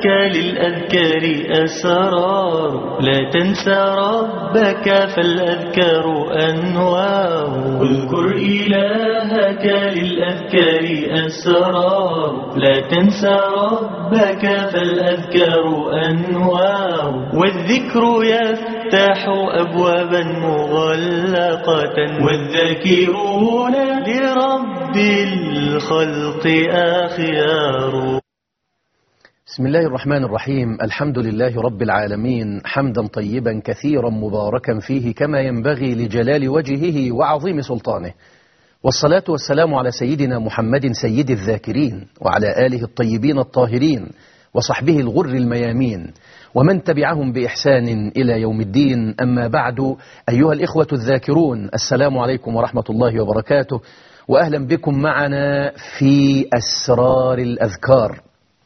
إلهك للأذكار أسرار لا تنسى ربك فالأذكار أنوار اذكر إلهك للأذكار أسرار لا تنسى ربك فالأذكار أنوار والذكر يفتح أبوابا مغلقة والذاكرون لرب الخلق أخيار بسم الله الرحمن الرحيم الحمد لله رب العالمين حمدا طيبا كثيرا مباركا فيه كما ينبغي لجلال وجهه وعظيم سلطانه والصلاة والسلام على سيدنا محمد سيد الذاكرين وعلى آله الطيبين الطاهرين وصحبه الغر الميامين ومن تبعهم بإحسان إلى يوم الدين أما بعد أيها الإخوة الذاكرون السلام عليكم ورحمة الله وبركاته وأهلا بكم معنا في أسرار الأذكار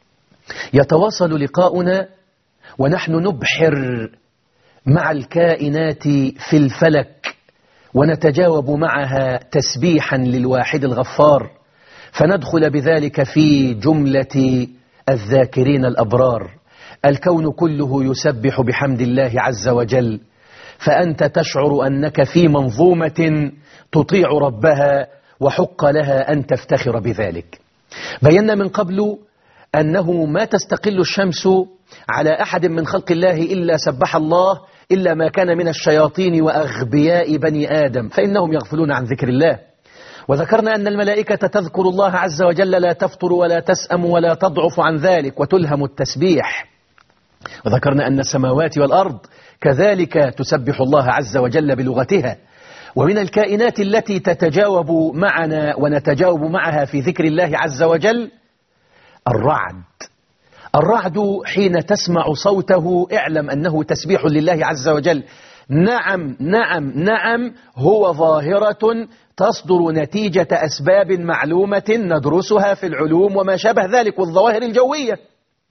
يتواصل لقاؤنا ونحن نبحر مع الكائنات في الفلك ونتجاوب معها تسبيحا للواحد الغفار فندخل بذلك في جملة الذاكرين الأبرار الكون كله يسبح بحمد الله عز وجل فأنت تشعر أنك في منظومة تطيع ربها وحق لها أن تفتخر بذلك بينا من قبل أنه ما تستقل الشمس على أحد من خلق الله إلا سبح الله إلا ما كان من الشياطين وأغبياء بني آدم فإنهم يغفلون عن ذكر الله وذكرنا أن الملائكة تذكر الله عز وجل لا تفطر ولا تسأم ولا تضعف عن ذلك وتلهم التسبيح وذكرنا أن السماوات والأرض كذلك تسبح الله عز وجل بلغتها ومن الكائنات التي تتجاوب معنا ونتجاوب معها في ذكر الله عز وجل الرعد الرعد حين تسمع صوته اعلم أنه تسبيح لله عز وجل نعم نعم نعم هو ظاهرة تصدر نتيجة أسباب معلومة ندرسها في العلوم وما شابه ذلك والظواهر الجوية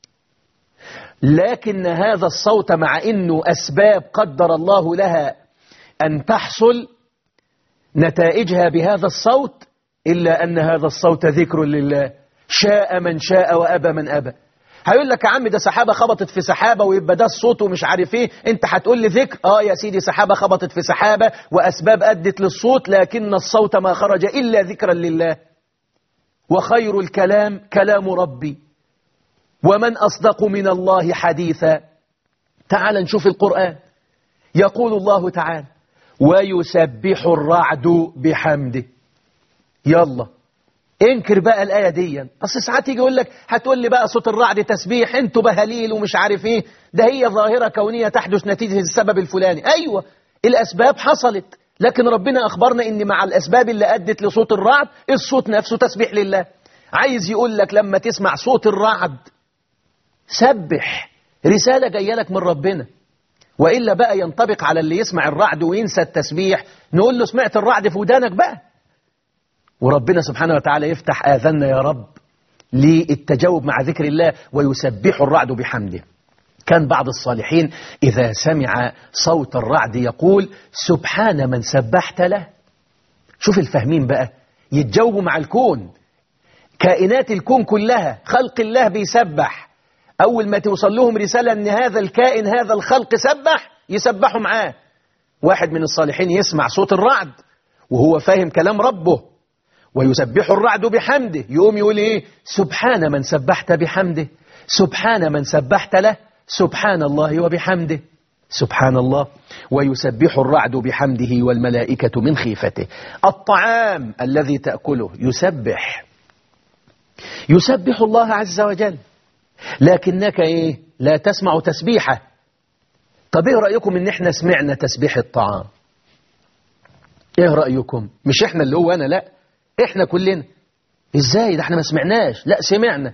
لكن هذا الصوت مع أنه أسباب قدر الله لها أن تحصل نتائجها بهذا الصوت إلا أن هذا الصوت ذكر لله شاء من شاء وأبى من أبى هيقول لك يا عم ده سحابة خبطت في سحابة ويبقى ده الصوت ومش عارف ايه انت هتقول لي ذكر اه يا سيدي سحابة خبطت في سحابة وأسباب أدت للصوت لكن الصوت ما خرج إلا ذكرا لله وخير الكلام كلام ربي ومن أصدق من الله حديثا تعال نشوف القرآن يقول الله تعالى ويسبح الرعد بحمده يلا انكر بقى الآية دي أصل ساعات يجي يقول لك هتقول لي بقى صوت الرعد تسبيح انتوا بهليل ومش عارف ايه ده هي ظاهرة كونية تحدث نتيجة السبب الفلاني أيوة الأسباب حصلت لكن ربنا أخبرنا إن مع الأسباب اللي أدت لصوت الرعد الصوت نفسه تسبيح لله عايز يقول لك لما تسمع صوت الرعد سبح رسالة جاية لك من ربنا وإلا بقى ينطبق على اللي يسمع الرعد وينسى التسبيح نقول له سمعت الرعد في ودانك بقى وربنا سبحانه وتعالى يفتح آذاننا يا رب للتجاوب مع ذكر الله ويسبح الرعد بحمده كان بعض الصالحين إذا سمع صوت الرعد يقول سبحان من سبحت له شوف الفهمين بقى يتجاوبوا مع الكون كائنات الكون كلها خلق الله بيسبح أول ما توصل لهم رسالة أن هذا الكائن هذا الخلق سبح يسبحوا معاه واحد من الصالحين يسمع صوت الرعد وهو فاهم كلام ربه ويسبح الرعد بحمده يقوم يقول إيه سبحان من سبحت بحمده سبحان من سبحت له سبحان الله وبحمده سبحان الله ويسبح الرعد بحمده والملائكة من خيفته الطعام الذي تأكله يسبح يسبح الله عز وجل لكنك إيه لا تسمع تسبيحه طب إيه رأيكم إن إحنا سمعنا تسبيح الطعام إيه رأيكم مش إحنا اللي هو أنا لا إحنا كلنا إزاي ده إحنا ما سمعناش لا سمعنا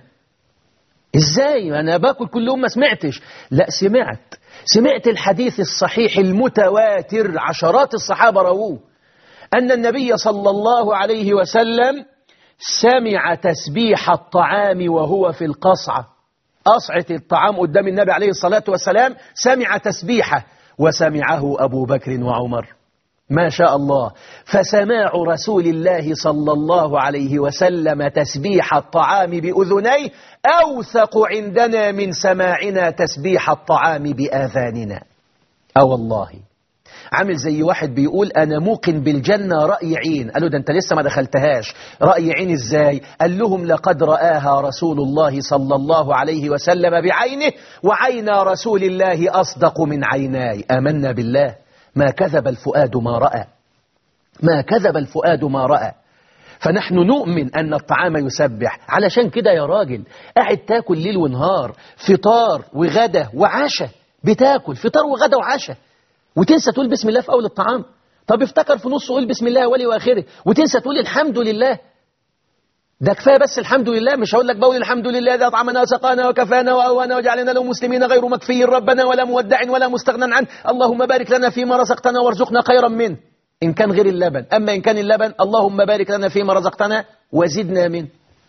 إزاي أنا باكل كل يوم ما سمعتش لا سمعت سمعت الحديث الصحيح المتواتر عشرات الصحابة رووه أن النبي صلى الله عليه وسلم سمع تسبيح الطعام وهو في القصعة أصعة الطعام قدام النبي عليه الصلاة والسلام سمع تسبيحه وسمعه أبو بكر وعمر ما شاء الله فسماع رسول الله صلى الله عليه وسلم تسبيح الطعام بأذنيه أوثق عندنا من سماعنا تسبيح الطعام بآذاننا أو والله عامل زي واحد بيقول أنا موقن بالجنة رأي عين قالوا ده أنت لسه ما دخلتهاش رأي عين إزاي قال لهم لقد رآها رسول الله صلى الله عليه وسلم بعينه وعين رسول الله أصدق من عيناي آمنا بالله ما كذب الفؤاد ما رأى ما كذب الفؤاد ما رأى فنحن نؤمن أن الطعام يسبح علشان كده يا راجل قاعد تاكل ليل ونهار فطار وغدا وعشاء بتاكل فطار وغدا وعشاء وتنسى تقول بسم الله في أول الطعام طب افتكر في نصه قول بسم الله ولي وآخره وتنسى تقول الحمد لله ده كفايه بس الحمد لله مش هقول لك بقول الحمد لله ده أطعمنا وسقانا وكفانا وأوانا وجعلنا له مسلمين غير مكفي ربنا ولا مودع ولا مستغنى عنه اللهم بارك لنا فيما رزقتنا وارزقنا خيرا منه إن كان غير اللبن أما إن كان اللبن اللهم بارك لنا فيما رزقتنا وزدنا منه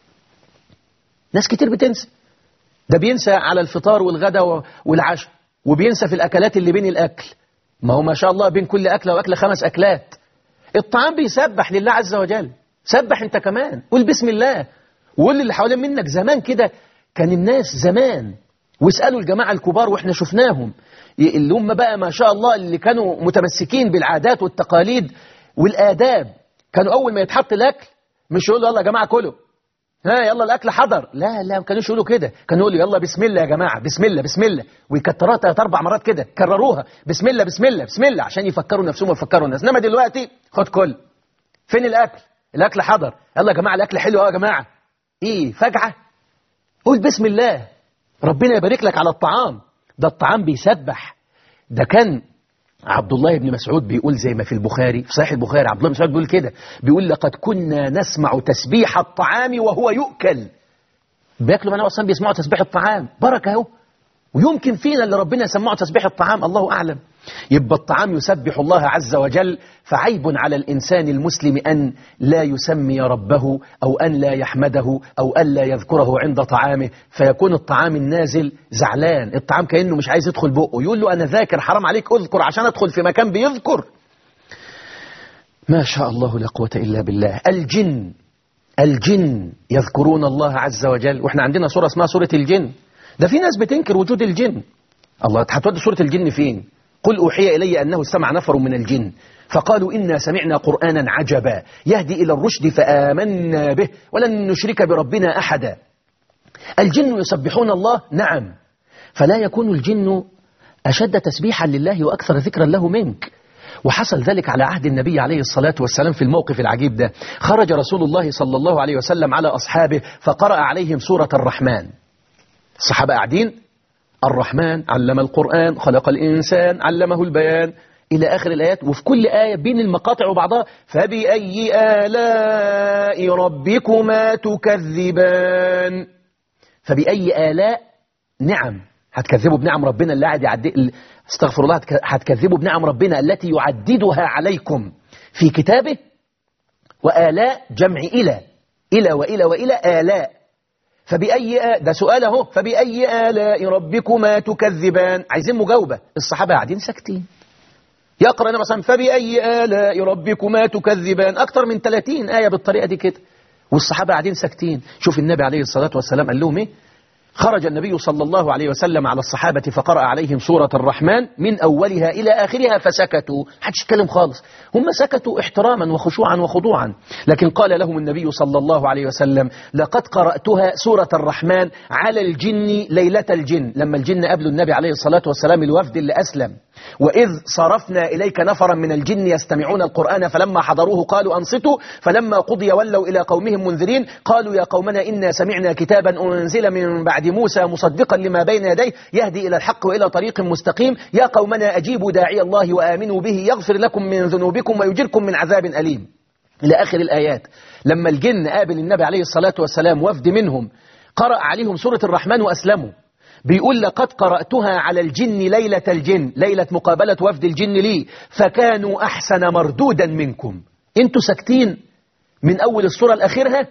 ناس كتير بتنسى ده بينسى على الفطار والغدا والعشاء وبينسى في الأكلات اللي بين الأكل ما هو ما شاء الله بين كل أكلة وأكلة خمس أكلات الطعام بيسبح لله عز وجل سبح انت كمان قول بسم الله وقول اللي حوالين منك زمان كده كان الناس زمان واسألوا الجماعة الكبار واحنا شفناهم اللي هم بقى ما شاء الله اللي كانوا متمسكين بالعادات والتقاليد والآداب كانوا أول ما يتحط الأكل مش يقولوا يلا يا جماعة كلوا ها يلا الأكل حضر لا لا ما كانوش يقولوا كده كانوا يقولوا يلا بسم الله يا جماعة بسم الله بسم الله ويكتروها ثلاث أربع مرات كده كرروها بسم الله بسم الله بسم الله عشان يفكروا نفسهم ويفكروا الناس إنما دلوقتي خد كل فين الأكل الأكل حضر يلا يا جماعة الأكل حلو أهو يا جماعة إيه فجعة قول بسم الله ربنا يبارك لك على الطعام ده الطعام بيسبح ده كان عبد الله بن مسعود بيقول زي ما في البخاري في صحيح البخاري عبد الله بن مسعود بيقول كده بيقول لقد كنا نسمع تسبيح الطعام وهو يؤكل بياكلوا معنا اصلا بيسمعوا تسبيح الطعام بركه اهو ويمكن فينا اللي ربنا يسمعه تسبيح الطعام الله اعلم يبقى الطعام يسبح الله عز وجل فعيب على الإنسان المسلم أن لا يسمي ربه أو أن لا يحمده أو أن لا يذكره عند طعامه فيكون الطعام النازل زعلان الطعام كأنه مش عايز يدخل بقه يقول له أنا ذاكر حرام عليك أذكر عشان أدخل في مكان بيذكر ما شاء الله لا قوة إلا بالله الجن الجن يذكرون الله عز وجل وإحنا عندنا سورة اسمها سورة الجن ده في ناس بتنكر وجود الجن الله هتودي سورة الجن فين قل أوحي إلي أنه استمع نفر من الجن فقالوا إنا سمعنا قرآنا عجبا يهدي إلى الرشد فآمنا به ولن نشرك بربنا أحدا الجن يسبحون الله نعم فلا يكون الجن أشد تسبيحا لله وأكثر ذكرا له منك وحصل ذلك على عهد النبي عليه الصلاة والسلام في الموقف العجيب ده خرج رسول الله صلى الله عليه وسلم على أصحابه فقرأ عليهم سورة الرحمن الصحابة قاعدين الرحمن علم القرآن خلق الإنسان علمه البيان إلى آخر الآيات وفي كل آية بين المقاطع وبعضها فبأي آلاء ربكما تكذبان فبأي آلاء نعم هتكذبوا بنعم ربنا اللي قاعد يعدي استغفر الله هتكذبوا بنعم ربنا التي يعددها عليكم في كتابه وآلاء جمع إلى إلى وإلى وإلى آلاء فبأي آ... ده سؤال اهو فبأي آلاء ربكما تكذبان عايزين مجاوبة الصحابة قاعدين ساكتين يقرأ النبي مثلا فبأي آلاء ربكما تكذبان أكثر من 30 آية بالطريقة دي كده والصحابة قاعدين ساكتين شوف النبي عليه الصلاة والسلام قال لهم إيه خرج النبي صلى الله عليه وسلم على الصحابة فقرأ عليهم سورة الرحمن من أولها إلى آخرها فسكتوا حدش يتكلم خالص هم سكتوا احتراما وخشوعا وخضوعا لكن قال لهم النبي صلى الله عليه وسلم لقد قرأتها سورة الرحمن على الجن ليلة الجن لما الجن قابلوا النبي عليه الصلاة والسلام الوفد اللي أسلم وإذ صرفنا إليك نفرا من الجن يستمعون القرآن فلما حضروه قالوا أنصتوا فلما قضي ولوا إلى قومهم منذرين قالوا يا قومنا إنا سمعنا كتابا أنزل من بعد موسى مصدقا لما بين يديه يهدي إلى الحق وإلى طريق مستقيم يا قومنا أجيبوا داعي الله وآمنوا به يغفر لكم من ذنوبكم ويجركم من عذاب أليم إلى آخر الآيات لما الجن قابل النبي عليه الصلاة والسلام وفد منهم قرأ عليهم سورة الرحمن وأسلموا بيقول لقد قرأتها على الجن ليلة الجن ليلة مقابلة وفد الجن لي فكانوا أحسن مردودا منكم انتوا ساكتين من أول السورة لآخرها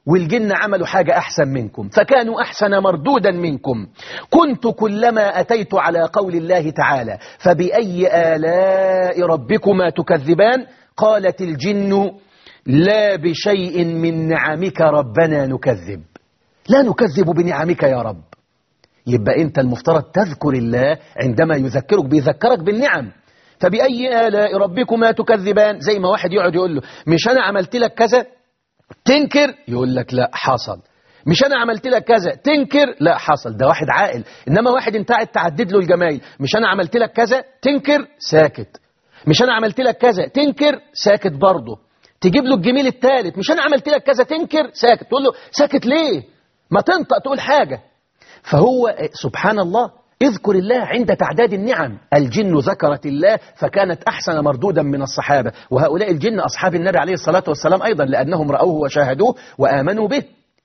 والجن عملوا حاجة أحسن منكم فكانوا أحسن مردودا منكم كنت كلما أتيت على قول الله تعالى فبأي آلاء ربكما تكذبان قالت الجن لا بشيء من نعمك ربنا نكذب لا نكذب بنعمك يا رب يبقى أنت المفترض تذكر الله عندما يذكرك بيذكرك بالنعم فبأي آلاء ربكما تكذبان زي ما واحد يقعد يقول له مش أنا عملت لك كذا تنكر يقول لك لا حصل مش أنا عملت لك كذا تنكر لا حصل ده واحد عاقل إنما واحد انت قاعد تعدد له الجمايل مش أنا عملت لك كذا تنكر ساكت مش أنا عملت لك كذا تنكر ساكت برضه تجيب له الجميل الثالث مش أنا عملت لك كذا تنكر ساكت تقول له ساكت ليه ما تنطق تقول حاجة فهو سبحان الله اذكر الله عند تعداد النعم الجن ذكرت الله فكانت أحسن مردودا من الصحابة وهؤلاء الجن أصحاب النبي عليه الصلاة والسلام أيضا لأنهم رأوه وشاهدوه وآمنوا به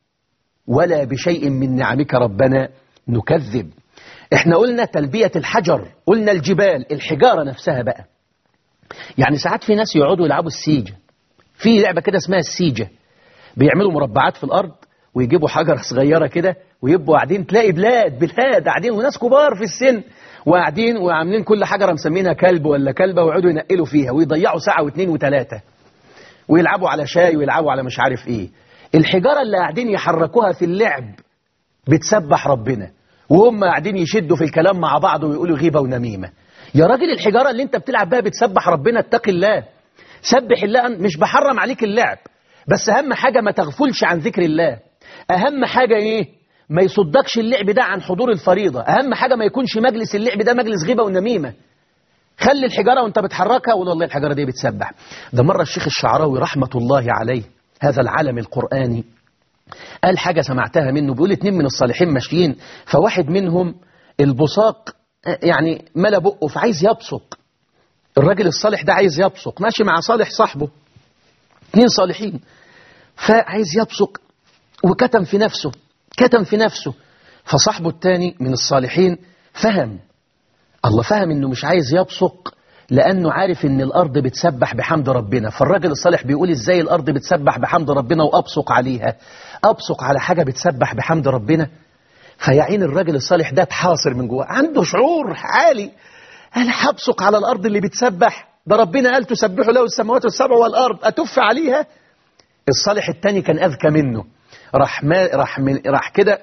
ولا بشيء من نعمك ربنا نكذب احنا قلنا تلبية الحجر قلنا الجبال الحجارة نفسها بقى يعني ساعات في ناس يقعدوا يلعبوا السيجة في لعبة كده اسمها السيجة بيعملوا مربعات في الأرض ويجيبوا حجر صغيرة كده ويبقوا قاعدين تلاقي بلاد بلاد قاعدين وناس كبار في السن وقاعدين وعاملين كل حجرة مسمينها كلب ولا كلبة ويقعدوا ينقلوا فيها ويضيعوا ساعة واثنين وثلاثة ويلعبوا على شاي ويلعبوا على مش عارف ايه الحجارة اللي قاعدين يحركوها في اللعب بتسبح ربنا وهم قاعدين يشدوا في الكلام مع بعض ويقولوا غيبة ونميمة يا راجل الحجارة اللي انت بتلعب بها بتسبح ربنا اتقي الله سبح الله مش بحرم عليك اللعب بس أهم حاجة ما تغفلش عن ذكر الله أهم حاجة إيه ما يصدكش اللعب ده عن حضور الفريضة أهم حاجة ما يكونش مجلس اللعب ده مجلس غيبة ونميمة خلي الحجارة وانت بتحركها وقول والله الحجارة دي بتسبح ده مرة الشيخ الشعراوي رحمة الله عليه هذا العالم القرآني قال حاجة سمعتها منه بيقول اتنين من الصالحين ماشيين فواحد منهم البصاق يعني ملا بقه فعايز يبصق الراجل الصالح ده عايز يبصق ماشي مع صالح صاحبه اتنين صالحين فعايز يبصق وكتم في نفسه كتم في نفسه فصاحبه التاني من الصالحين فهم الله فهم انه مش عايز يبصق لانه عارف ان الارض بتسبح بحمد ربنا فالراجل الصالح بيقول ازاي الارض بتسبح بحمد ربنا وابصق عليها ابصق على حاجة بتسبح بحمد ربنا فيعين الراجل الصالح ده اتحاصر من جوه عنده شعور عالي انا هبصق على الارض اللي بتسبح ده ربنا قال تسبح له السماوات السبع والارض اتف عليها الصالح التاني كان اذكى منه راح ما راح من راح كده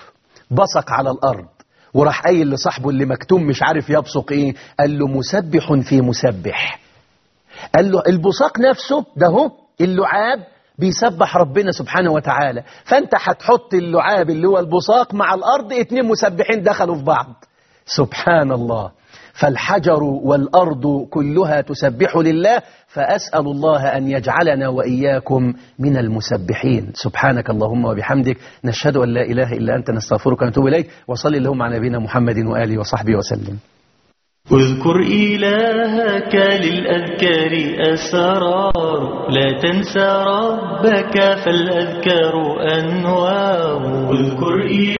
بصق على الارض وراح قايل لصاحبه اللي مكتوم مش عارف يبصق ايه قال له مسبح في مسبح قال له البصاق نفسه ده هو اللعاب بيسبح ربنا سبحانه وتعالى فانت هتحط اللعاب اللي هو البصاق مع الارض اتنين مسبحين دخلوا في بعض سبحان الله فالحجر والأرض كلها تسبح لله فأسأل الله أن يجعلنا وإياكم من المسبحين سبحانك اللهم وبحمدك نشهد أن لا إله إلا أنت نستغفرك ونتوب إليك وصل اللهم على نبينا محمد وآله وصحبه وسلم اذكر إلهك للأذكار أسرار لا تنسى ربك فالأذكار أنوار اذكر